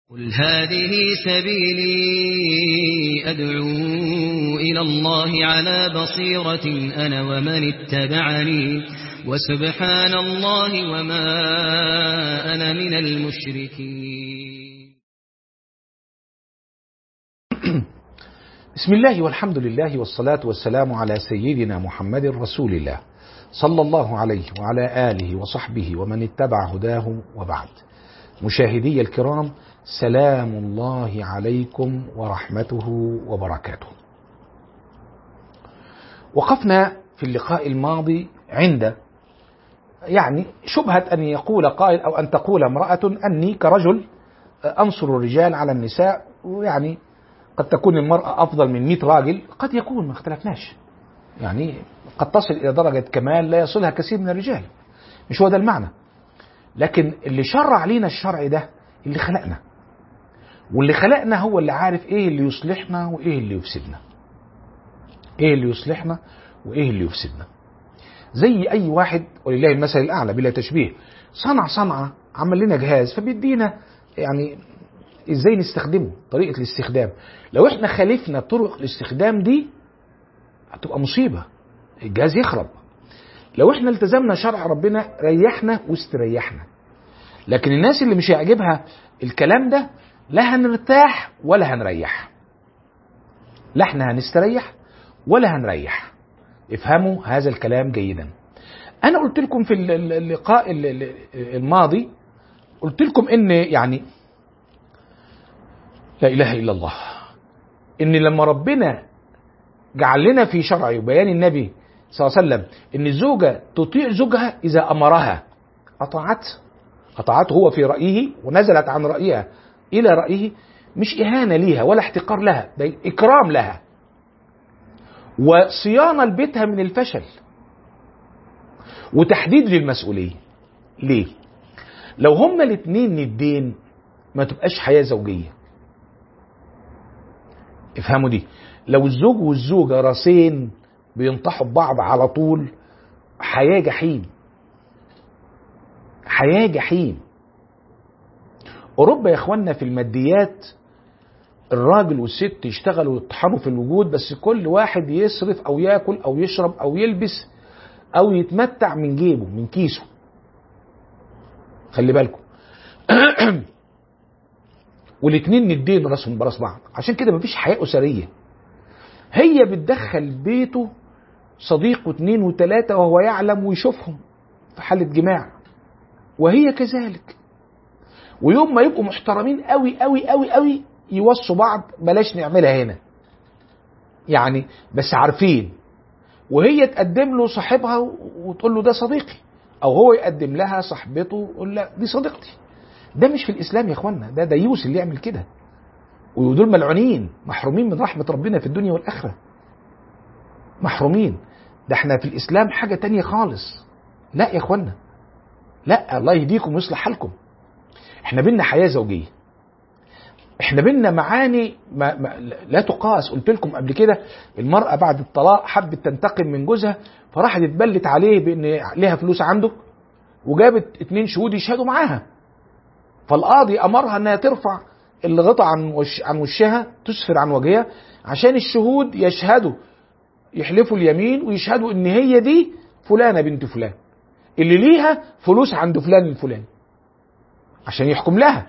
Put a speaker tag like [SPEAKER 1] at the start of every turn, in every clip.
[SPEAKER 1] قل هذه سبيلي أدعو إلى الله على بصيرة أنا ومن اتبعني وسبحان الله وما أنا من المشركين
[SPEAKER 2] بسم الله والحمد لله والصلاة والسلام على سيدنا محمد رسول الله صلى الله عليه وعلى آله وصحبه ومن اتبع هداه وبعد مشاهدي الكرام سلام الله عليكم ورحمته وبركاته وقفنا في اللقاء الماضي عند يعني شبهة أن يقول قائل أو أن تقول امرأة أني كرجل أنصر الرجال على النساء ويعني قد تكون المرأة أفضل من 100 راجل قد يكون ما اختلفناش يعني قد تصل إلى درجة كمال لا يصلها كثير من الرجال مش هو ده المعنى لكن اللي شرع لينا الشرع ده اللي خلقنا واللي خلقنا هو اللي عارف ايه اللي يصلحنا وايه اللي يفسدنا ايه اللي يصلحنا وايه اللي يفسدنا زي اي واحد ولله المثل الاعلى بلا تشبيه صنع صنعه عمل لنا جهاز فبيدينا يعني ازاي نستخدمه طريقه الاستخدام لو احنا خالفنا طرق الاستخدام دي هتبقى مصيبه الجهاز يخرب لو احنا التزمنا شرع ربنا ريحنا واستريحنا لكن الناس اللي مش هيعجبها الكلام ده لا هنرتاح ولا هنريح لا احنا هنستريح ولا هنريح افهموا هذا الكلام جيدا انا قلت لكم في اللقاء الماضي قلت لكم ان يعني لا اله الا الله ان لما ربنا جعل لنا في شرعه وبيان النبي صلى الله عليه وسلم ان الزوجه تطيع زوجها اذا امرها اطاعته اطاعته هو في رايه ونزلت عن رايها الى رايه مش اهانه ليها ولا احتقار لها ده اكرام لها وصيانه لبيتها من الفشل وتحديد للمسؤوليه ليه لو هما الاثنين ندين ما تبقاش حياه زوجيه افهموا دي لو الزوج والزوجه راسين بينطحوا ببعض على طول حياه جحيم حياه جحيم اوروبا يا اخوانا في الماديات الراجل والست يشتغلوا ويطحنوا في الوجود بس كل واحد يصرف او ياكل او يشرب او يلبس او يتمتع من جيبه من كيسه خلي بالكم والاتنين ندين راسهم براس بعض عشان كده مفيش حياه اسريه هي بتدخل بيته صديق واثنين وثلاثة وهو يعلم ويشوفهم في حالة جماع وهي كذلك ويوم ما يبقوا محترمين قوي قوي قوي قوي يوصوا بعض بلاش نعملها هنا يعني بس عارفين وهي تقدم له صاحبها وتقول له ده صديقي او هو يقدم لها صاحبته ويقول لا دي صديقتي ده مش في الاسلام يا اخوانا ده ديوس اللي يعمل كده ودول ملعونين محرومين من رحمة ربنا في الدنيا والآخرة محرومين ده احنا في الإسلام حاجة تانية خالص لا يا اخوانا لا الله يهديكم ويصلح حالكم احنا بينا حياة زوجية احنا بينا معاني ما ما لا تقاس قلت لكم قبل كده المرأة بعد الطلاق حبت تنتقم من جوزها فراحت اتبلت عليه بان ليها فلوس عنده وجابت اتنين شهود يشهدوا معاها فالقاضي امرها انها ترفع الغطاء عن وش عن وشها تسفر عن وجهها عشان الشهود يشهدوا يحلفوا اليمين ويشهدوا ان هي دي فلانه بنت فلان اللي ليها فلوس عند فلان الفلاني عشان يحكم لها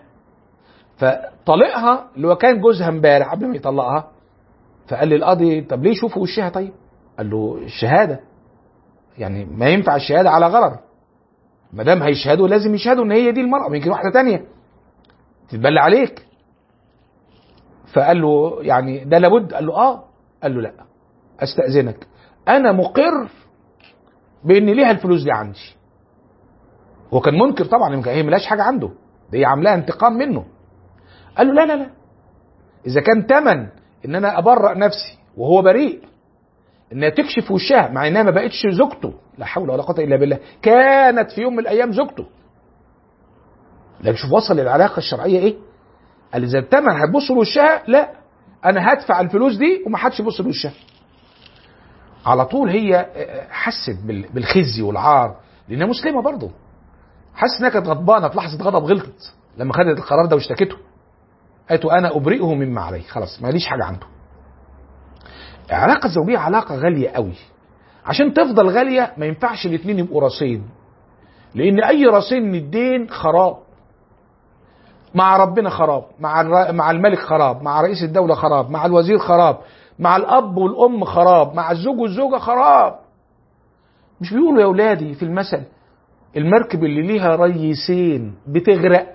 [SPEAKER 2] فطلقها اللي هو كان جوزها امبارح قبل ما يطلقها فقال للقاضي طب ليه شوفوا وشها طيب قال له الشهاده يعني ما ينفع الشهاده على غرر ما دام هيشهدوا لازم يشهدوا ان هي دي المراه يمكن واحده تانية تتبلى عليك فقال له يعني ده لابد قال له اه قال له لا استاذنك انا مقر بان ليها الفلوس دي عندي هو كان منكر طبعا هي ملاش حاجه عنده دي عاملاها انتقام منه قال له لا لا لا اذا كان تمن ان انا ابرأ نفسي وهو بريء انها تكشف وشها مع انها ما بقتش زوجته لا حول ولا قوه الا بالله كانت في يوم من الايام زوجته لكن شوف وصل العلاقه الشرعيه ايه قال اذا التمن هتبص لوشها لا انا هدفع الفلوس دي ومحدش يبص لوشها على طول هي حست بالخزي والعار لانها مسلمه برضه حاسس انها كانت غضبانه في لحظه غضب غلطت لما خدت القرار ده واشتكته قالت انا ابرئه مما عليه خلاص ماليش حاجه عنده العلاقه الزوجيه علاقه غاليه قوي عشان تفضل غاليه ما ينفعش الاثنين يبقوا راسين لان اي راسين من الدين خراب مع ربنا خراب مع الر... مع الملك خراب مع رئيس الدوله خراب مع الوزير خراب مع الاب والام خراب مع الزوج والزوجه خراب مش بيقولوا يا اولادي في المثل المركب اللي ليها ريسين بتغرق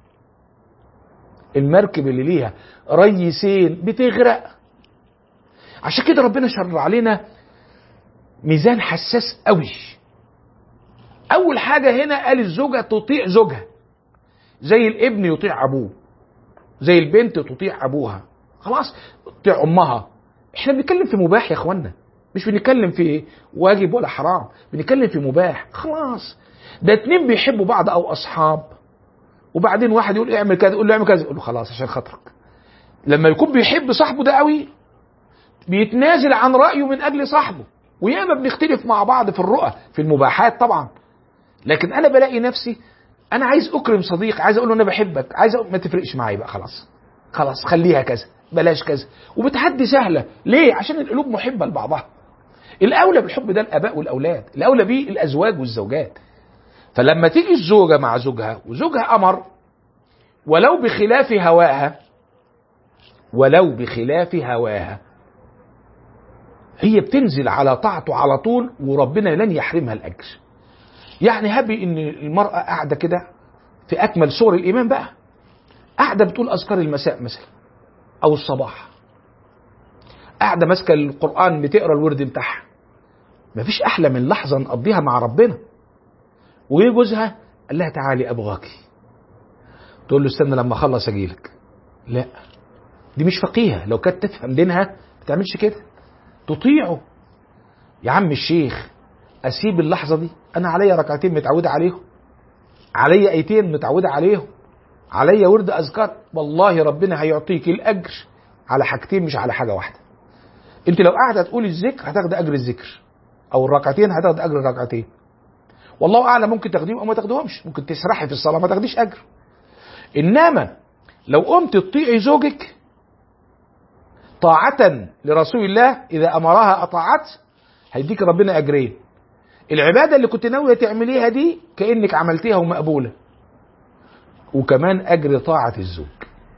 [SPEAKER 2] المركب اللي ليها ريسين بتغرق عشان كده ربنا شرع علينا ميزان حساس قوي اول حاجه هنا قال الزوجه تطيع زوجها زي الابن يطيع ابوه زي البنت تطيع ابوها خلاص تطيع امها احنا بنتكلم في مباح يا اخوانا مش بنتكلم في واجب ولا حرام بنتكلم في مباح خلاص ده اتنين بيحبوا بعض او اصحاب وبعدين واحد يقول اعمل كذا يقول له اعمل كذا يقول له خلاص عشان خاطرك لما يكون بيحب صاحبه ده قوي بيتنازل عن رايه من اجل صاحبه وياما بنختلف مع بعض في الرؤى في المباحات طبعا لكن انا بلاقي نفسي انا عايز اكرم صديق عايز اقول له انا بحبك عايز أقول ما تفرقش معايا بقى خلاص خلاص خليها كذا بلاش كذا وبتعدي سهله ليه عشان القلوب محبه لبعضها الاولى بالحب ده الاباء والاولاد الاولى بيه الازواج والزوجات فلما تيجي الزوجه مع زوجها وزوجها امر ولو بخلاف هواها ولو بخلاف هواها هي بتنزل على طاعته على طول وربنا لن يحرمها الاجر يعني هبي ان المراه قاعده كده في اكمل صور الايمان بقى قاعده بتقول اذكار المساء مثلا او الصباح قاعده ماسكه القران بتقرا الورد بتاعها مفيش احلى من لحظه نقضيها مع ربنا وجه جوزها قال لها تعالي ابغاكي تقول له استنى لما اخلص اجيلك لا دي مش فقيهه لو كانت تفهم دينها ما تعملش كده تطيعه يا عم الشيخ اسيب اللحظه دي انا عليا ركعتين متعوده عليهم عليا ايتين متعوده عليهم عليا ورد اذكار والله ربنا هيعطيك الاجر على حاجتين مش على حاجه واحده انت لو قاعده تقول الذكر هتاخد اجر الذكر او الركعتين هتاخد اجر الركعتين والله اعلم ممكن تاخديهم او ما تاخديهمش ممكن تسرحي في الصلاه ما تاخديش اجر انما لو قمت تطيعي زوجك طاعة لرسول الله إذا أمرها أطاعت هيديك ربنا أجرين العبادة اللي كنت ناوية تعمليها دي كأنك عملتيها ومقبولة وكمان أجر طاعة الزوج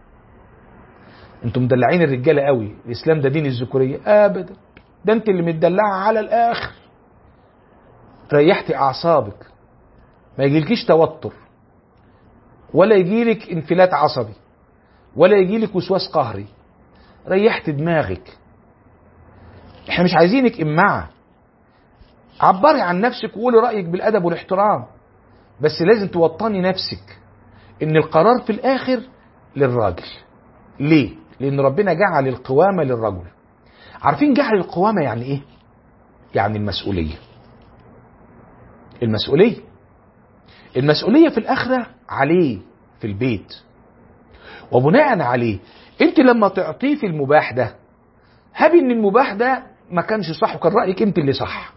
[SPEAKER 2] انتم مدلعين الرجالة قوي الإسلام ده دين الذكورية أبدا ده أنت اللي متدلعة على الآخر ريحتي أعصابك ما يجيلكيش توتر ولا يجيلك انفلات عصبي ولا يجيلك وسواس قهري ريحت دماغك احنا مش عايزينك امعة عبري عن نفسك وقولي رأيك بالأدب والاحترام بس لازم توطني نفسك ان القرار في الآخر للراجل ليه؟ لأن ربنا جعل القوامة للرجل عارفين جعل القوامة يعني ايه؟ يعني المسؤولية المسؤولية المسؤولية في الآخرة عليه في البيت وبناء عليه انت لما تعطيه في المباح ده هبي ان المباح ده ما كانش صح وكان رايك انت اللي صح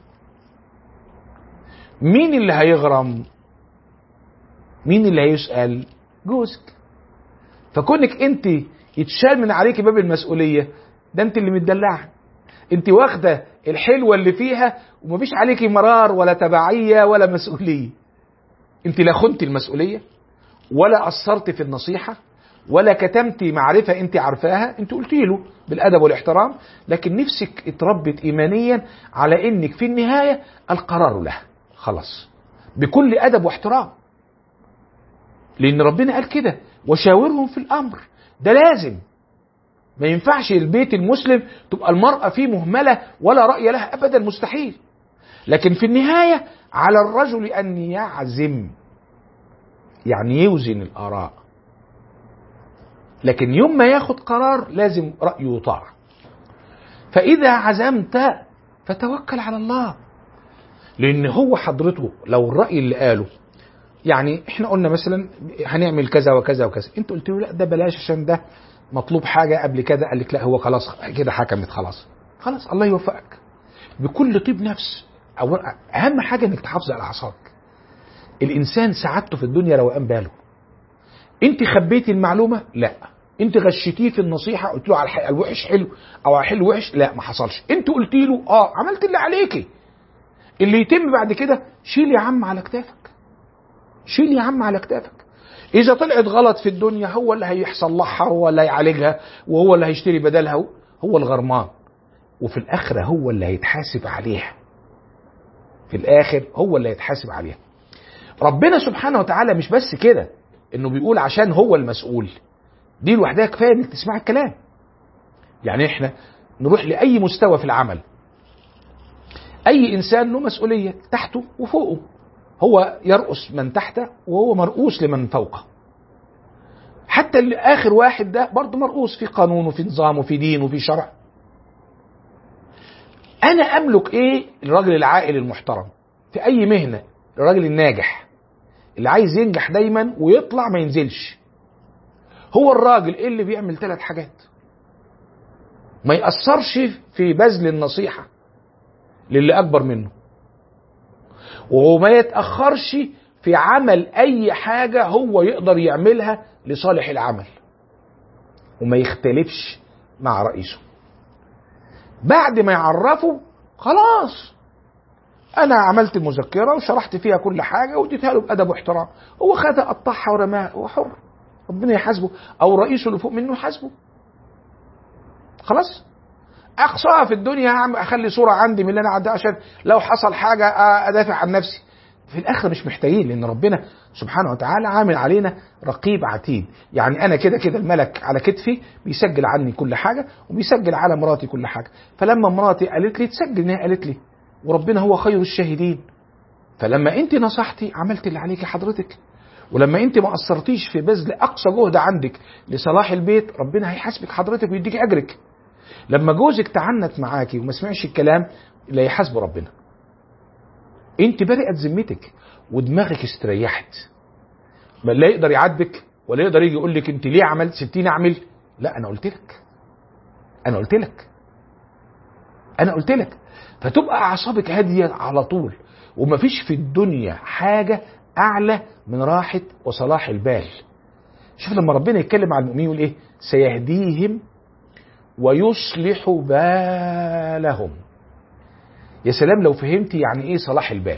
[SPEAKER 2] مين اللي هيغرم مين اللي هيسال جوزك فكونك انت يتشال من عليك باب المسؤوليه ده انت اللي متدلعه انت واخده الحلوه اللي فيها ومفيش عليكي مرار ولا تبعيه ولا مسؤوليه انت لا خنتي المسؤوليه ولا قصرت في النصيحه ولا كتمتي معرفة انت عارفاها انت قلتي له بالادب والاحترام لكن نفسك اتربت ايمانيا على انك في النهاية القرار له خلاص بكل ادب واحترام لان ربنا قال كده وشاورهم في الامر ده لازم ما ينفعش البيت المسلم تبقى المرأة فيه مهملة ولا رأي لها ابدا مستحيل لكن في النهاية على الرجل ان يعزم يعني يوزن الاراء لكن يوم ما ياخد قرار لازم رأيه يطاع فإذا عزمت فتوكل على الله لأن هو حضرته لو الرأي اللي قاله يعني احنا قلنا مثلا هنعمل كذا وكذا وكذا انت قلت له لا ده بلاش عشان ده مطلوب حاجة قبل كده قال لك لا هو خلاص كده حكمت خلاص خلاص الله يوفقك بكل طيب نفس أو أهم حاجة إنك تحافظ على أعصابك الإنسان سعادته في الدنيا روقان باله انت خبيتي المعلومه لا انت غشيتيه في النصيحه قلت له على الح- الوحش حلو او على الحلو وحش لا ما حصلش انت قلت له اه عملت اللي عليكي اللي يتم بعد كده شيل يا عم على كتافك شيل يا عم على كتافك اذا طلعت غلط في الدنيا هو اللي هيصلحها هو اللي هيعالجها وهو اللي هيشتري بدلها هو الغرمان وفي الاخره هو اللي هيتحاسب عليها في الاخر هو اللي هيتحاسب عليها ربنا سبحانه وتعالى مش بس كده انه بيقول عشان هو المسؤول دي لوحدها كفايه انك تسمع الكلام يعني احنا نروح لاي مستوى في العمل اي انسان له مسؤوليه تحته وفوقه هو يرأس من تحته وهو مرؤوس لمن فوقه حتى اللي اخر واحد ده برضه مرؤوس في قانون وفي نظام وفي دين وفي شرع انا املك ايه الراجل العاقل المحترم في اي مهنه الراجل الناجح اللي عايز ينجح دايما ويطلع ما ينزلش هو الراجل اللي بيعمل ثلاث حاجات ما يأثرش في بذل النصيحة للي أكبر منه وما يتأخرش في عمل أي حاجة هو يقدر يعملها لصالح العمل وما يختلفش مع رئيسه بعد ما يعرفه خلاص انا عملت المذكره وشرحت فيها كل حاجه واديتها له بادب واحترام هو خدها قطعها ورماها هو حر ربنا يحاسبه او رئيسه اللي فوق منه يحاسبه خلاص اقصاها في الدنيا هعمل اخلي صوره عندي من اللي انا عندي عشان لو حصل حاجه ادافع عن نفسي في الاخر مش محتاجين لان ربنا سبحانه وتعالى عامل علينا رقيب عتيد يعني انا كده كده الملك على كتفي بيسجل عني كل حاجه وبيسجل على مراتي كل حاجه فلما مراتي قالت لي تسجل ان هي قالت لي وربنا هو خير الشاهدين فلما انت نصحتي عملت اللي عليك حضرتك ولما انت ما قصرتيش في بذل اقصى جهد عندك لصلاح البيت ربنا هيحاسبك حضرتك ويديك اجرك لما جوزك تعنت معاكي وما سمعش الكلام لا يحاسبه ربنا انت برئت ذمتك ودماغك استريحت ما لا يقدر يعاتبك ولا يقدر يجي يقول لك انت ليه عملت سبتيني اعمل لا انا قلت لك انا قلت لك انا قلت لك فتبقى اعصابك هاديه على طول ومفيش في الدنيا حاجه اعلى من راحه وصلاح البال شوف لما ربنا يتكلم عن المؤمنين يقول ايه سيهديهم ويصلح بالهم يا سلام لو فهمتي يعني ايه صلاح البال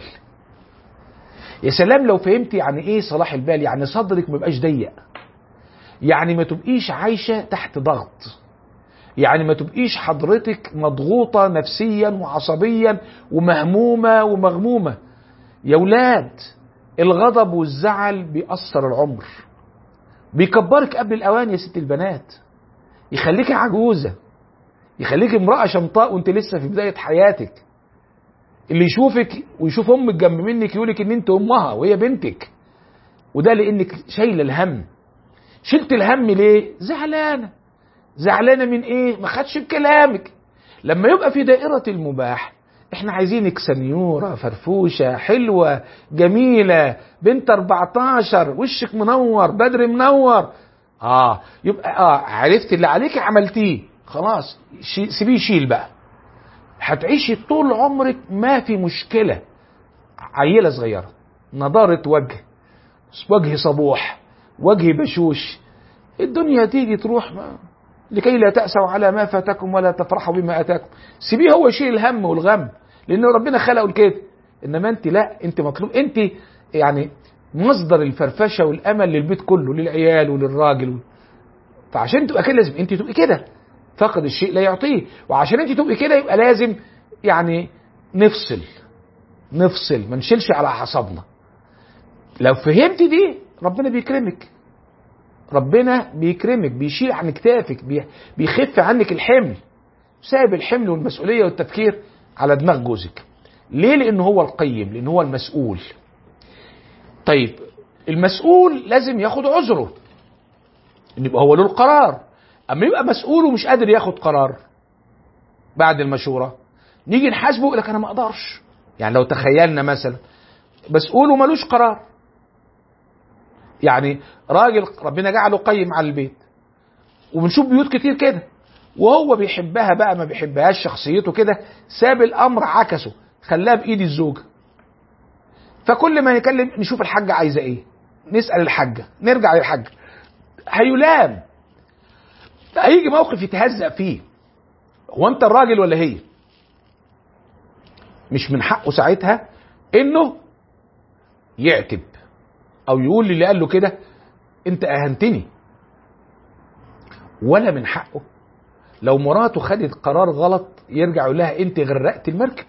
[SPEAKER 2] يا سلام لو فهمتي يعني ايه صلاح البال يعني صدرك ما يبقاش ضيق يعني ما تبقيش عايشه تحت ضغط يعني ما تبقيش حضرتك مضغوطه نفسيا وعصبيا ومهمومه ومغمومه يا ولاد الغضب والزعل بيأثر العمر بيكبرك قبل الاوان يا ست البنات يخليك عجوزه يخليك امراه شمطاء وانت لسه في بدايه حياتك اللي يشوفك ويشوف امك جنب منك يقولك ان انت امها وهي بنتك وده لانك شايله الهم شلت الهم ليه زعلانه زعلانه من ايه ما خدش بكلامك لما يبقى في دائره المباح احنا عايزينك سنيوره فرفوشه حلوه جميله بنت 14 وشك منور بدر منور اه يبقى اه عرفت اللي عليك عملتيه خلاص شي سيبيه يشيل بقى هتعيشي طول عمرك ما في مشكله عيله صغيره نضاره وجه وجه صبوح وجه بشوش الدنيا تيجي تروح ما لكي لا تأسوا على ما فاتكم ولا تفرحوا بما أتاكم سيبيه هو يشيل الهم والغم لأن ربنا خلقه كده إنما أنت لا أنت مطلوب أنت يعني مصدر الفرفشة والأمل للبيت كله للعيال وللراجل فعشان تبقى كده لازم أنت تبقي كده فقد الشيء لا يعطيه وعشان أنت تبقي كده يبقى لازم يعني نفصل نفصل ما نشيلش على أعصابنا لو فهمت دي ربنا بيكرمك ربنا بيكرمك بيشيل عن كتافك بيخف عنك الحمل سايب الحمل والمسؤولية والتفكير على دماغ جوزك ليه لأنه هو القيم لأنه هو المسؤول طيب المسؤول لازم ياخد عذره ان يبقى هو له القرار اما يبقى مسؤول ومش قادر ياخد قرار بعد المشورة نيجي نحاسبه يقول لك انا ما اقدرش يعني لو تخيلنا مثلا مسؤول وملوش قرار يعني راجل ربنا جعله قيم على البيت وبنشوف بيوت كتير كده وهو بيحبها بقى ما بيحبهاش شخصيته كده ساب الامر عكسه خلاها بايد الزوجه فكل ما يكلم نشوف الحاجه عايزه ايه نسال الحاجه نرجع للحاجه هيلام لا هيجي موقف يتهزأ فيه هو انت الراجل ولا هي مش من حقه ساعتها انه يعتب او يقول للي قال له كده انت اهنتني ولا من حقه لو مراته خدت قرار غلط يرجع يقول لها انت غرقت المركب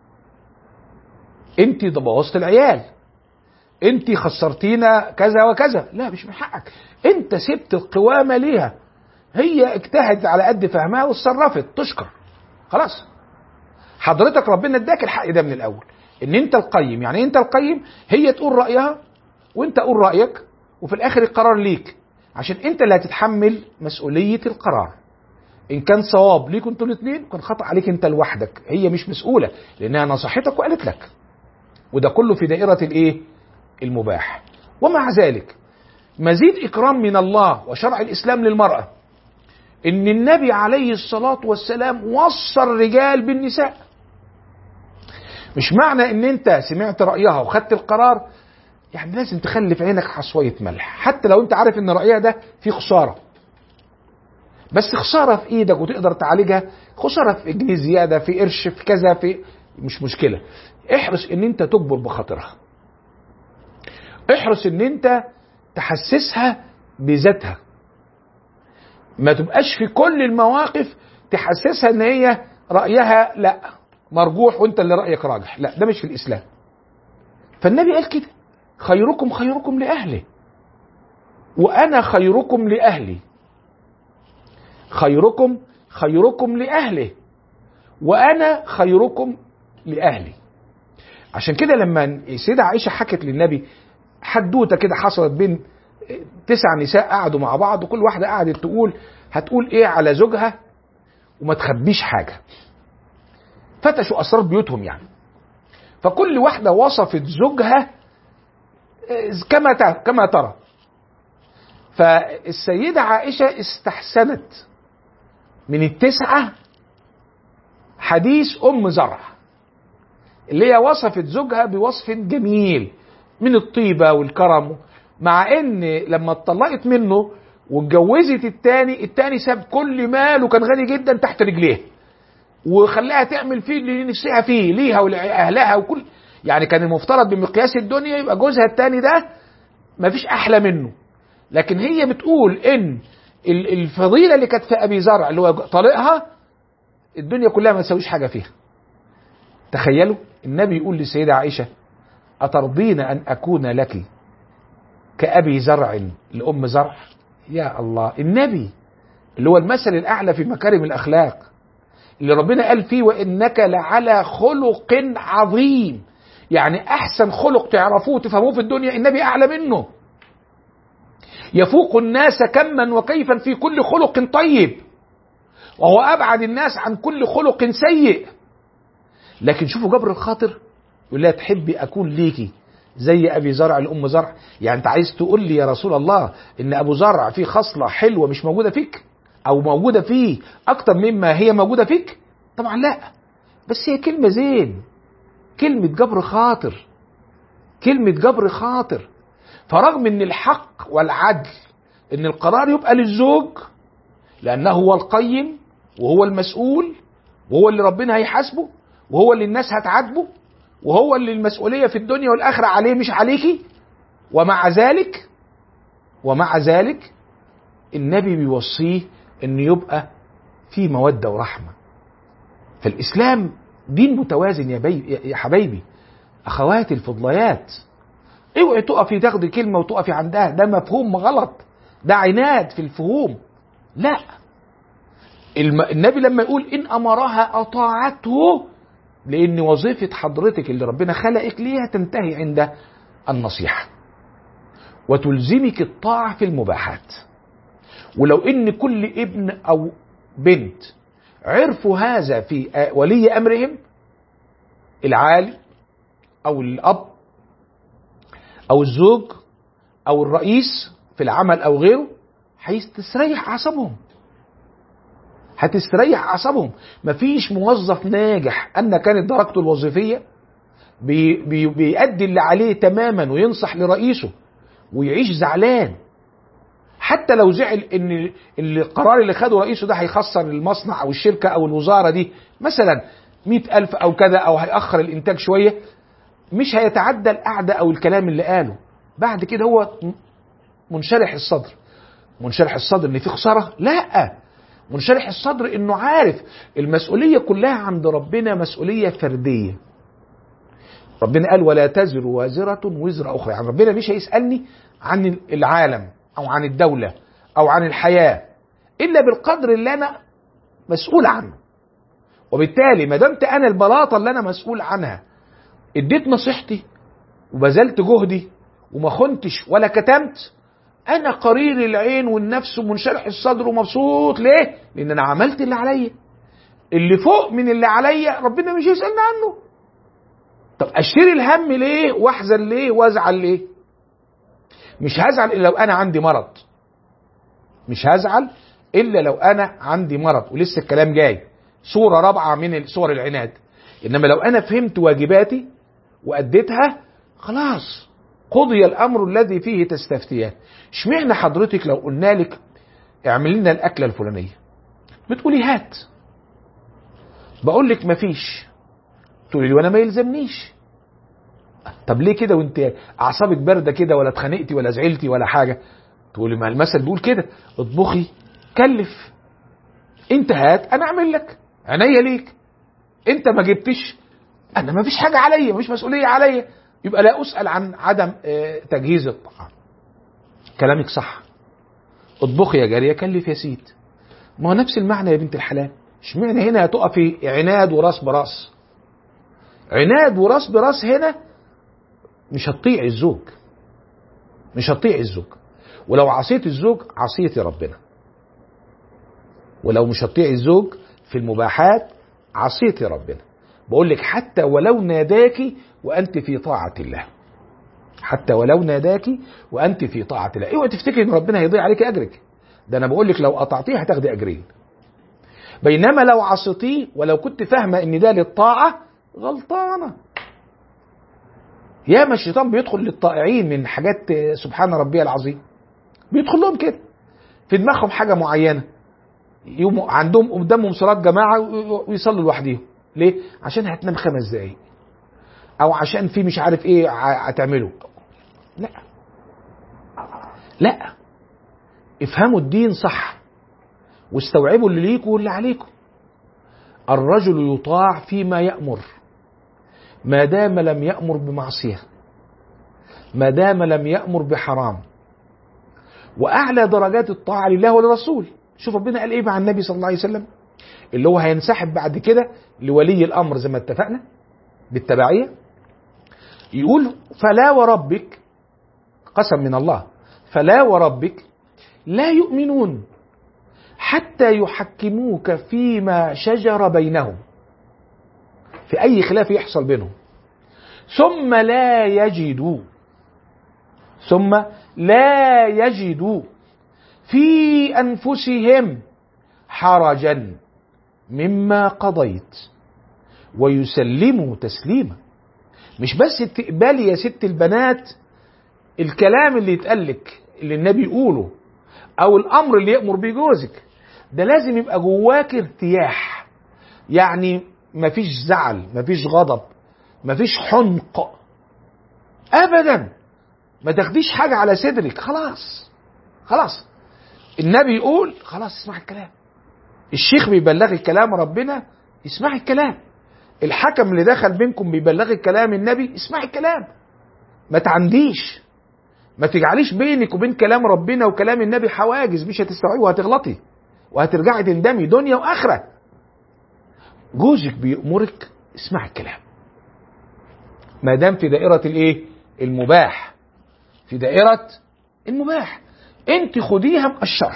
[SPEAKER 2] انت بوظت العيال انت خسرتينا كذا وكذا لا مش من حقك انت سبت القوامة ليها هي اجتهدت على قد فهمها واتصرفت تشكر خلاص حضرتك ربنا اداك الحق ده من الاول ان انت القيم يعني انت القيم هي تقول رايها وانت قول رايك وفي الاخر القرار ليك عشان انت اللي هتتحمل مسؤوليه القرار ان كان صواب ليكوا انتوا الاثنين كان خطا عليك انت لوحدك هي مش مسؤوله لانها نصحتك وقالت لك وده كله في دائره الايه المباح ومع ذلك مزيد اكرام من الله وشرع الاسلام للمراه ان النبي عليه الصلاه والسلام وصى الرجال بالنساء مش معنى ان انت سمعت رايها وخدت القرار يعني لازم تخلي في عينك حصويه ملح حتى لو انت عارف ان رايها ده فيه خساره بس خساره في ايدك وتقدر تعالجها خساره في جنيه زياده في قرش في كذا في مش مشكله احرص ان انت تجبر بخاطرها احرص ان انت تحسسها بذاتها ما تبقاش في كل المواقف تحسسها ان هي رايها لا مرجوح وانت اللي رايك راجح لا ده مش في الاسلام فالنبي قال كده خيركم خيركم لاهله وانا خيركم لاهلي خيركم خيركم لاهله وانا خيركم لاهلي عشان كده لما السيدة عائشة حكت للنبي حدوتة كده حصلت بين تسع نساء قعدوا مع بعض وكل واحدة قعدت تقول هتقول ايه على زوجها وما تخبيش حاجة فتشوا اسرار بيوتهم يعني فكل واحدة وصفت زوجها كما كما ترى فالسيدة عائشة استحسنت من التسعة حديث أم زرع اللي هي وصفت زوجها بوصف جميل من الطيبة والكرم مع ان لما اتطلقت منه واتجوزت التاني التاني ساب كل ماله كان غني جدا تحت رجليه وخلاها تعمل فيه اللي نفسها فيه ليها ولاهلها وكل يعني كان المفترض بمقياس الدنيا يبقى جوزها التاني ده مفيش احلى منه لكن هي بتقول ان الفضيله اللي كانت في ابي زرع اللي هو طليقها الدنيا كلها ما تساويش حاجه فيها تخيلوا النبي يقول للسيده عائشه اترضين ان اكون لك كابي زرع لام زرع يا الله النبي اللي هو المثل الاعلى في مكارم الاخلاق اللي ربنا قال فيه وانك لعلى خلق عظيم يعني احسن خلق تعرفوه تفهموه في الدنيا النبي اعلى منه يفوق الناس كما وكيفا في كل خلق طيب وهو ابعد الناس عن كل خلق سيء لكن شوفوا جبر الخاطر يقول لها تحبي اكون ليكي زي ابي زرع الام زرع يعني انت عايز تقول لي يا رسول الله ان ابو زرع فيه خصله حلوه مش موجوده فيك او موجوده فيه اكتر مما هي موجوده فيك طبعا لا بس هي كلمه زين كلمه جبر خاطر كلمه جبر خاطر فرغم ان الحق والعدل ان القرار يبقى للزوج لانه هو القيم وهو المسؤول وهو اللي ربنا هيحاسبه وهو اللي الناس هتعاتبه وهو اللي المسؤوليه في الدنيا والاخره عليه مش عليكي ومع ذلك ومع ذلك النبي بيوصيه ان يبقى في موده ورحمه فالاسلام دين متوازن يا, بي يا حبايبي اخواتي الفضليات اوعي تقفي تاخدي كلمه وتقفي عندها ده مفهوم غلط ده عناد في الفهوم لا الم... النبي لما يقول ان امرها اطاعته لان وظيفه حضرتك اللي ربنا خلقك ليها تنتهي عند النصيحه وتلزمك الطاعه في المباحات ولو ان كل ابن او بنت عرفوا هذا في ولي امرهم العالي او الاب او الزوج او الرئيس في العمل او غيره هتستريح اعصابهم هتستريح اعصابهم مفيش موظف ناجح ان كانت درجته الوظيفيه بي بي بيأدي اللي عليه تماما وينصح لرئيسه ويعيش زعلان حتى لو زعل ان القرار اللي خده رئيسه ده هيخسر المصنع او الشركه او الوزاره دي مثلا مئة ألف أو كذا أو هيأخر الإنتاج شوية مش هيتعدى القعدة أو الكلام اللي قاله بعد كده هو منشرح الصدر منشرح الصدر ان في خساره لا منشرح الصدر انه عارف المسؤوليه كلها عند ربنا مسؤوليه فرديه ربنا قال ولا تزر وازرة وزر أخرى يعني ربنا مش هيسألني عن العالم أو عن الدولة أو عن الحياة إلا بالقدر اللي أنا مسؤول عنه وبالتالي ما دمت أنا البلاطة اللي أنا مسؤول عنها اديت نصيحتي وبذلت جهدي وما خنتش ولا كتمت انا قرير العين والنفس ومنشرح الصدر ومبسوط ليه لان انا عملت اللي عليا اللي فوق من اللي عليا ربنا مش هيسالني عنه طب اشتري الهم ليه واحزن ليه وازعل ليه مش هزعل الا لو انا عندي مرض مش هزعل الا لو انا عندي مرض ولسه الكلام جاي صوره رابعه من صور العناد انما لو انا فهمت واجباتي واديتها خلاص قضي الامر الذي فيه تستفتيان اشمعنى حضرتك لو قلنا لك اعمل لنا الاكله الفلانيه بتقولي هات بقول لك مفيش تقولي لي وانا ما يلزمنيش طب ليه كده وانت اعصابك بارده كده ولا اتخانقتي ولا زعلتي ولا حاجه تقولي ما المثل بيقول كده اطبخي كلف انت هات انا اعمل لك عينيا ليك انت ما جبتش انا ما فيش حاجه عليا مش مسؤوليه عليا يبقى لا اسال عن عدم تجهيز الطعام كلامك صح اطبخي يا جاريه كلف يا سيد ما هو نفس المعنى يا بنت الحلال اشمعنى هنا هتقفي عناد وراس براس عناد وراس براس هنا مش هتطيعي الزوج مش هتطيعي الزوج ولو عصيت الزوج عصيتي ربنا ولو مش هتطيعي الزوج في المباحات عصيتي ربنا بقول لك حتى ولو ناداكي وانت في طاعه الله حتى ولو ناداكي وانت في طاعه الله اوعي تفتكري ان ربنا هيضيع عليك اجرك ده انا بقول لك لو قطعتيه هتاخدي اجرين بينما لو عصيتيه ولو كنت فاهمه ان ده للطاعه غلطانه ياما الشيطان بيدخل للطائعين من حاجات سبحان ربي العظيم بيدخل لهم كده في دماغهم حاجه معينه يوم عندهم قدامهم صلاه جماعه ويصلوا لوحديهم ليه عشان هتنام خمس دقايق او عشان في مش عارف ايه هتعمله لا لا افهموا الدين صح واستوعبوا اللي ليكوا واللي عليكم الرجل يطاع فيما يأمر ما دام لم يأمر بمعصية ما دام لم يأمر بحرام وأعلى درجات الطاعة لله وللرسول شوف ربنا قال إيه مع النبي صلى الله عليه وسلم اللي هو هينسحب بعد كده لولي الأمر زي ما اتفقنا بالتبعية يقول فلا وربك قسم من الله فلا وربك لا يؤمنون حتى يحكموك فيما شجر بينهم في أي خلاف يحصل بينهم ثم لا يجدوا ثم لا يجدوا في أنفسهم حرجا مما قضيت ويسلموا تسليما مش بس تقبلي يا ست البنات الكلام اللي يتقالك اللي النبي يقوله او الامر اللي يامر بيه جوزك ده لازم يبقى جواك ارتياح يعني مفيش زعل مفيش غضب مفيش حنق ابدا ما تاخديش حاجه على صدرك خلاص خلاص النبي يقول خلاص اسمع الكلام الشيخ بيبلغ الكلام ربنا اسمعي الكلام الحكم اللي دخل بينكم بيبلغ الكلام النبي اسمعي الكلام ما تعنديش ما تجعليش بينك وبين كلام ربنا وكلام النبي حواجز مش هتستوعبي وهتغلطي وهترجعي تندمي دنيا واخره جوزك بيأمرك اسمعي الكلام ما دام في دائرة الايه المباح في دائرة المباح انت خديها مقشرة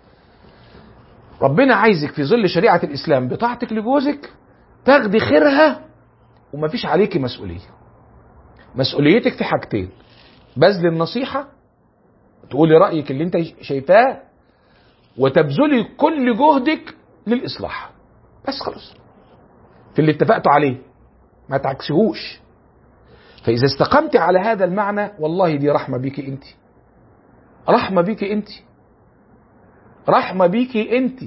[SPEAKER 2] ربنا عايزك في ظل شريعة الإسلام بطاعتك لجوزك تاخدي خيرها ومفيش عليكي مسؤولية مسؤوليتك في حاجتين بذل النصيحة تقولي رأيك اللي انت شايفاه وتبذلي كل جهدك للإصلاح بس خلاص في اللي اتفقتوا عليه ما تعكسهوش فإذا استقمت على هذا المعنى والله دي رحمة بيك انت رحمة بيك انت رحمة بيكي انت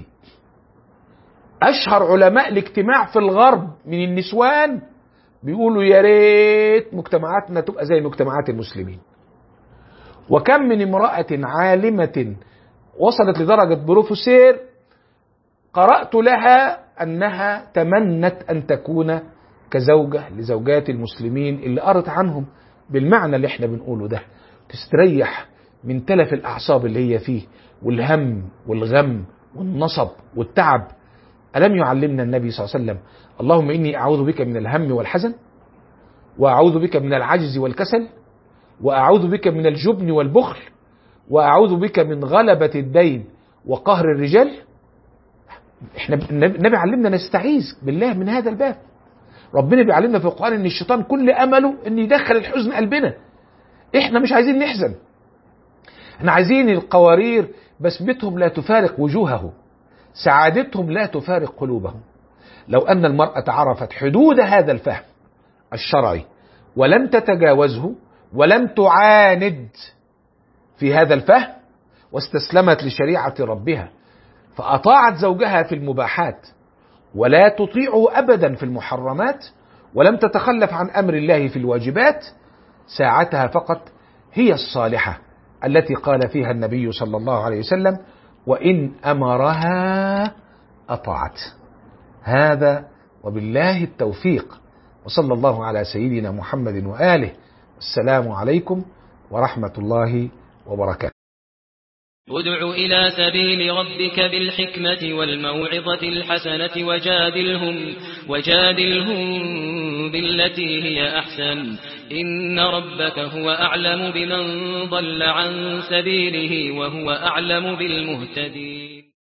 [SPEAKER 2] اشهر علماء الاجتماع في الغرب من النسوان بيقولوا يا ريت مجتمعاتنا تبقى زي مجتمعات المسلمين وكم من امرأة عالمة وصلت لدرجة بروفيسير قرأت لها أنها تمنت أن تكون كزوجة لزوجات المسلمين اللي قرت عنهم بالمعنى اللي احنا بنقوله ده تستريح من تلف الأعصاب اللي هي فيه والهم والغم والنصب والتعب ألم يعلمنا النبي صلى الله عليه وسلم اللهم إني أعوذ بك من الهم والحزن وأعوذ بك من العجز والكسل وأعوذ بك من الجبن والبخل وأعوذ بك من غلبة الدين وقهر الرجال احنا النبي علمنا نستعيذ بالله من هذا الباب ربنا بيعلمنا في القرآن ان الشيطان كل امله ان يدخل الحزن قلبنا احنا مش عايزين نحزن احنا عايزين القوارير بسمتهم لا تفارق وجوههم سعادتهم لا تفارق قلوبهم لو ان المرأة عرفت حدود هذا الفهم الشرعي ولم تتجاوزه ولم تعاند في هذا الفهم واستسلمت لشريعة ربها فأطاعت زوجها في المباحات ولا تطيعه أبدا في المحرمات ولم تتخلف عن أمر الله في الواجبات ساعتها فقط هي الصالحة التي قال فيها النبي صلى الله عليه وسلم وإن أمرها أطاعت هذا وبالله التوفيق وصلى الله على سيدنا محمد وآله السلام عليكم ورحمة الله وبركاته
[SPEAKER 1] ادع إلى سبيل ربك بالحكمة والموعظة الحسنة وجادلهم, وجادلهم بالتي هي أحسن إن ربك هو أعلم بمن ضل عن سبيله وهو أعلم بالمهتدين